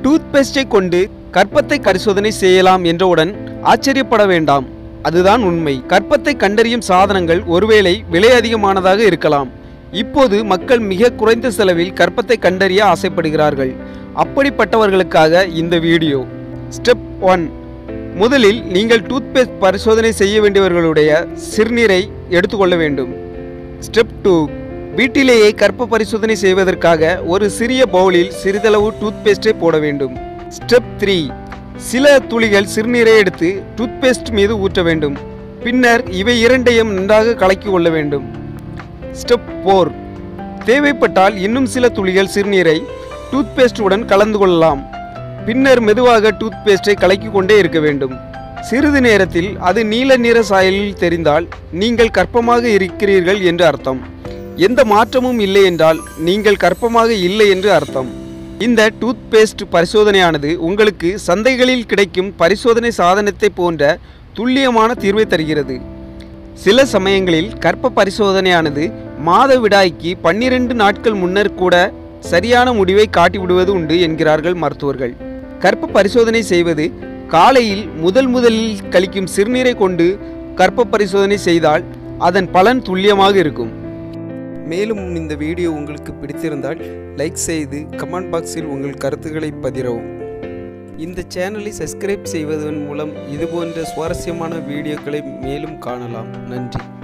tooth பேஸ்டை கொண்டு கற்பத்தை பரிசோதனை செய்யலாம் என்றவுடன் ஆச்சரியப்பட வேண்டாம் அதுதான் உண்மை கற்பத்தை கண்டறியும் சாதனங்கள் ஒருவேளை விலை அதிகமானதாக இருக்கலாம் இப்போது மக்கள் மிக குறைந்த செலவில் கற்பத்தை கண்டறிய ஆசைப்படுகிறார்கள் அப்படிப்பட்டவர்களுக்காக இந்த வீடியோ ஸ்டெப் ஒன் முதலில் நீங்கள் டூத்பேஸ்ட் பரிசோதனை செய்ய வேண்டியவர்களுடைய சிறுநீரை எடுத்துக்கொள்ள வேண்டும் ஸ்டெப் டூ வீட்டிலேயே கற்ப பரிசோதனை செய்வதற்காக ஒரு சிறிய பவுலில் சிறிதளவு டூத்பேஸ்டை போட வேண்டும் ஸ்டெப் த்ரீ சில துளிகள் சிறுநீரை எடுத்து டூத்பேஸ்ட் மீது ஊற்ற வேண்டும் பின்னர் இவை இரண்டையும் நன்றாக கலக்கி கொள்ள வேண்டும் ஸ்டெப் ஃபோர் தேவைப்பட்டால் இன்னும் சில துளிகள் சிறுநீரை டூத்பேஸ்டுடன் கலந்து கொள்ளலாம் பின்னர் மெதுவாக டூத்பேஸ்டை கலக்கி கொண்டே இருக்க வேண்டும் சிறிது நேரத்தில் அது நீல நிற சாயலில் தெரிந்தால் நீங்கள் கற்பமாக இருக்கிறீர்கள் என்று அர்த்தம் எந்த மாற்றமும் இல்லை என்றால் நீங்கள் கற்பமாக இல்லை என்று அர்த்தம் இந்த டூத்பேஸ்ட் பரிசோதனையானது உங்களுக்கு சந்தைகளில் கிடைக்கும் பரிசோதனை சாதனத்தை போன்ற துல்லியமான தீர்வை தருகிறது சில சமயங்களில் கற்ப பரிசோதனையானது மாதவிடாய்க்கு பன்னிரண்டு நாட்கள் முன்னர் கூட சரியான முடிவை காட்டிவிடுவது உண்டு என்கிறார்கள் மருத்துவர்கள் கற்ப பரிசோதனை செய்வது காலையில் முதல் முதலில் கழிக்கும் சிறுநீரை கொண்டு கற்ப பரிசோதனை செய்தால் அதன் பலன் துல்லியமாக இருக்கும் மேலும் இந்த வீடியோ உங்களுக்கு பிடித்திருந்தால் லைக் செய்து கமெண்ட் பாக்ஸில் உங்கள் கருத்துக்களை பதிரவும் இந்த சேனலை சப்ஸ்கிரைப் செய்வதன் மூலம் இதுபோன்ற சுவாரஸ்யமான வீடியோக்களை மேலும் காணலாம் நன்றி